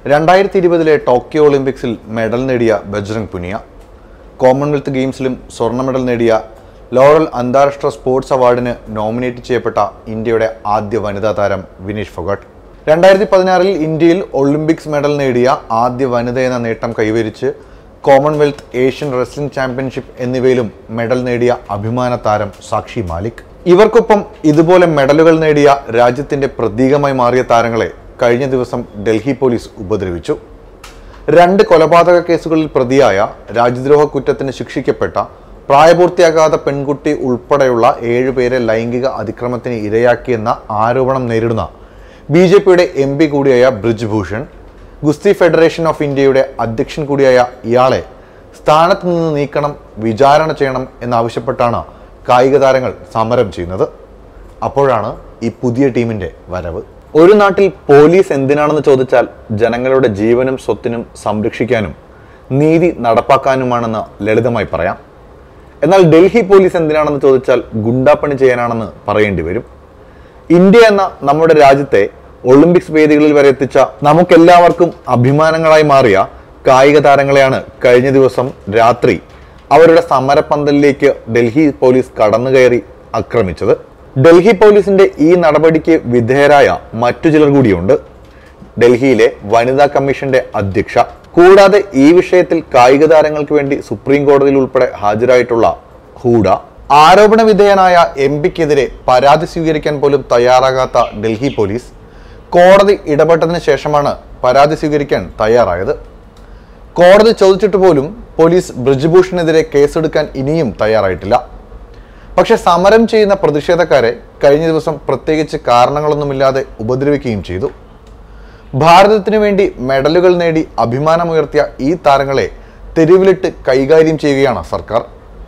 രണ്ടായിരത്തി ഇരുപതിലെ ടോക്കിയോ ഒളിമ്പിക്സിൽ മെഡൽ നേടിയ ബജ്രംഗ് പുനിയ കോമൺവെൽത്ത് ഗെയിംസിലും സ്വർണ്ണ മെഡൽ നേടിയ ലോറൽ അന്താരാഷ്ട്ര സ്പോർട്സ് അവാർഡിന് നോമിനേറ്റ് ചെയ്യപ്പെട്ട ഇന്ത്യയുടെ ആദ്യ വനിതാ താരം വിനീഷ് ഫൊഗട്ട് രണ്ടായിരത്തി പതിനാറിൽ ഇന്ത്യയിൽ ഒളിമ്പിക്സ് മെഡൽ നേടിയ ആദ്യ വനിത എന്ന നേട്ടം കൈവരിച്ച് കോമൺവെൽത്ത് ഏഷ്യൻ റെസ്ലിംഗ് ചാമ്പ്യൻഷിപ്പ് എന്നിവയിലും മെഡൽ നേടിയ അഭിമാന താരം സാക്ഷി മാലിക് ഇവർക്കൊപ്പം ഇതുപോലെ മെഡലുകൾ നേടിയ രാജ്യത്തിന്റെ പ്രതീകമായി മാറിയ താരങ്ങളെ കഴിഞ്ഞ ദിവസം ഡൽഹി പോലീസ് ഉപദ്രവിച്ചു രണ്ട് കൊലപാതക കേസുകളിൽ പ്രതിയായ രാജ്യദ്രോഹ കുറ്റത്തിന് ശിക്ഷിക്കപ്പെട്ട പ്രായപൂർത്തിയാകാത്ത പെൺകുട്ടി ഉൾപ്പെടെയുള്ള ഏഴുപേരെ ലൈംഗിക അതിക്രമത്തിന് ഇരയാക്കിയെന്ന ആരോപണം നേരിടുന്ന ബി ജെ പിയുടെ എം പി കൂടിയായ ബ്രിജ് ഭൂഷൺ ഗുസ്തി ഫെഡറേഷൻ ഓഫ് ഇന്ത്യയുടെ അധ്യക്ഷൻ കൂടിയായ ഇയാളെ സ്ഥാനത്ത് നിന്ന് നീക്കണം വിചാരണ ചെയ്യണം എന്നാവശ്യപ്പെട്ടാണ് കായിക താരങ്ങൾ സമരം ചെയ്യുന്നത് അപ്പോഴാണ് ഈ പുതിയ ടീമിന്റെ വരവ് ഒരു നാട്ടിൽ പോലീസ് എന്തിനാണെന്ന് ചോദിച്ചാൽ ജനങ്ങളുടെ ജീവനും സ്വത്തിനും സംരക്ഷിക്കാനും നീതി നടപ്പാക്കാനുമാണെന്ന് ലളിതമായി പറയാം എന്നാൽ ഡൽഹി പോലീസ് എന്തിനാണെന്ന് ചോദിച്ചാൽ ഗുണ്ടാപ്പണി ചെയ്യാനാണെന്ന് പറയേണ്ടി വരും ഇന്ത്യ എന്ന നമ്മുടെ രാജ്യത്തെ ഒളിമ്പിക്സ് വേദികളിൽ വരെ എത്തിച്ച നമുക്കെല്ലാവർക്കും അഭിമാനങ്ങളായി മാറിയ കായിക താരങ്ങളെയാണ് കഴിഞ്ഞ ദിവസം രാത്രി അവരുടെ സമരപ്പന്തലിലേക്ക് ഡൽഹി പോലീസ് കടന്നു കയറി ആക്രമിച്ചത് ഡൽഹി പോലീസിന്റെ ഈ നടപടിക്ക് വിധേയരായ മറ്റു ചിലർ കൂടിയുണ്ട് ഡൽഹിയിലെ വനിതാ കമ്മീഷന്റെ അധ്യക്ഷ കൂടാതെ ഈ വിഷയത്തിൽ കായിക താരങ്ങൾക്ക് വേണ്ടി സുപ്രീം കോടതിയിൽ ഉൾപ്പെടെ ഹാജരായിട്ടുള്ള ഹൂഡ ആരോപണ വിധേയനായ എം പിക്കെതിരെ പരാതി സ്വീകരിക്കാൻ പോലും തയ്യാറാകാത്ത ഡൽഹി പോലീസ് കോടതി ഇടപെട്ടതിന് ശേഷമാണ് പരാതി സ്വീകരിക്കാൻ തയ്യാറായത് കോടതി ചോദിച്ചിട്ട് പോലും പോലീസ് ബ്രിജ്ഭൂഷണെതിരെ കേസെടുക്കാൻ ഇനിയും തയ്യാറായിട്ടില്ല പക്ഷെ സമരം ചെയ്യുന്ന പ്രതിഷേധക്കാരെ കഴിഞ്ഞ ദിവസം പ്രത്യേകിച്ച് കാരണങ്ങളൊന്നുമില്ലാതെ ഉപദ്രവിക്കുകയും ചെയ്തു ഭാരതത്തിനു വേണ്ടി മെഡലുകൾ നേടി അഭിമാനമുയർത്തിയ ഈ താരങ്ങളെ തെരുവിലിട്ട് കൈകാര്യം ചെയ്യുകയാണ് സർക്കാർ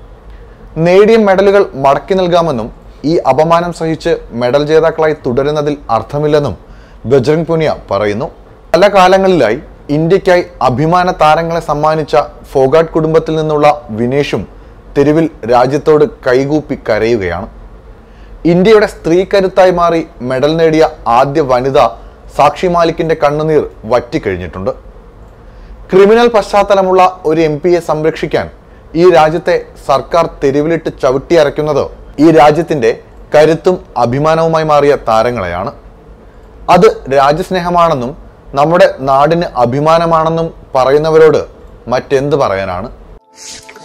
നേടിയ മെഡലുകൾ മടക്കി നൽകാമെന്നും ഈ അപമാനം സഹിച്ച് മെഡൽ ജേതാക്കളായി തുടരുന്നതിൽ അർത്ഥമില്ലെന്നും ബജ്രംഗ് പുനിയ പറയുന്നു പല കാലങ്ങളിലായി ഇന്ത്യക്കായി അഭിമാന താരങ്ങളെ സമ്മാനിച്ച ഫോഗാട്ട് കുടുംബത്തിൽ നിന്നുള്ള വിനേഷും തെരുവിൽ രാജ്യത്തോട് കൈകൂപ്പി കരയുകയാണ് ഇന്ത്യയുടെ സ്ത്രീ കരുത്തായി മാറി മെഡൽ നേടിയ ആദ്യ വനിത സാക്ഷി മാലിക്കിന്റെ കണ്ണുനീർ വറ്റിക്കഴിഞ്ഞിട്ടുണ്ട് ക്രിമിനൽ പശ്ചാത്തലമുള്ള ഒരു എം പിയെ സംരക്ഷിക്കാൻ ഈ രാജ്യത്തെ സർക്കാർ തെരുവിലിട്ട് ചവിട്ടിയരയ്ക്കുന്നത് ഈ രാജ്യത്തിന്റെ കരുത്തും അഭിമാനവുമായി മാറിയ താരങ്ങളെയാണ് അത് രാജ്യസ്നേഹമാണെന്നും നമ്മുടെ നാടിന് അഭിമാനമാണെന്നും പറയുന്നവരോട് മറ്റെന്ത് പറയാനാണ്